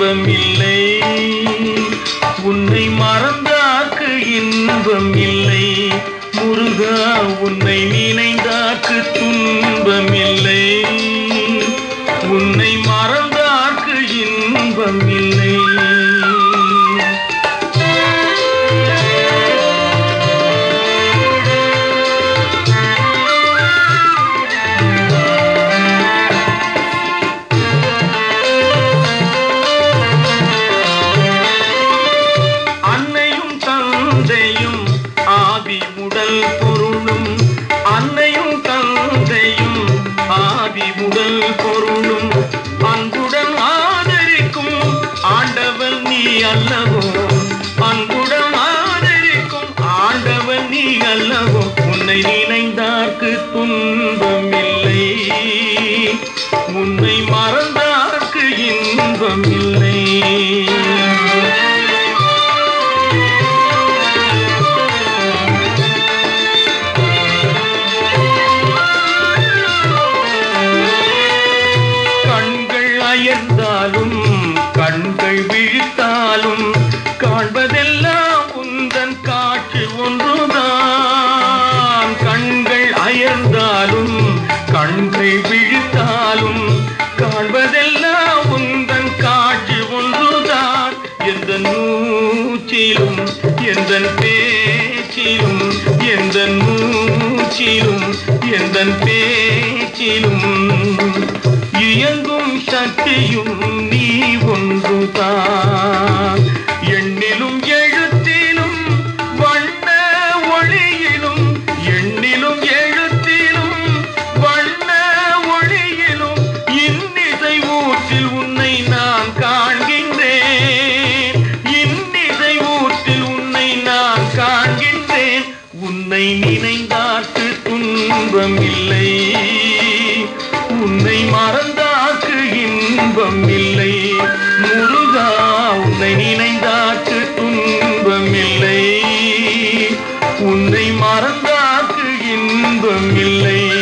துன்பம் இல்லை உன்னை மறந்தாக்கு இன்பம் இல்லை முருகா உன்னை நினைந்தாக்கு துன்பம் இல்லை உன்னை மறந்தாக்கு இன்பம் இல்லை அன்னையும் தந்தையும் ஆதி உடல் பொருளும் அன்னையும் தந்தையும் ஆதி உடல் பொருளும் அன்புடன் ஆதரிக்கும் ஆண்டவன் நீ அல்லவோ அன்புடன் ஆதரிக்கும் ஆண்டவன் நீ அல்லவோ உன்னை நினைந்தார்க்கு துன்பம் இல்லை உன்னை மறந்தார்க்கு இன்பம் இல்லை கண்கள் அயர்ந்தாலும் கண்கள் விழித்தாலும் காண்பதெல்லாம் உந்தன் காட்சி ஒன்றுதான் கண்கள் அயர்ந்தாலும் கண்கள் விழித்தாலும் காண்பதெல்லாம் உந்தன் காட்சி ஒன்றுதான் எந்த மூச்சிலும் எந்த பேச்சிலும் எந்த மூச்சிலும் எந்த பேச்சிலும் இயங்கும் சக்தியும் நீ ஒன்றுதான் எண்ணிலும் எழுத்திலும் வண்ண ஒளியிலும் எண்ணிலும் எழுத்திலும் வண்ண ஒளியிலும் இன்னிசை ஊற்றில் உன்னை நான் காண்கின்றேன் இன்னிசை ஊற்றில் உன்னை நான் காண்கின்றேன் உன்னை நினைந்தார்க்கு துன்பம் இல்லை உன்னை மறந்தார்க்கு இன்பம் இல்லை முருகா உன்னை நினைந்தார்க்கு துன்பம் இல்லை உன்னை மறந்தார்க்கு இன்பம் இல்லை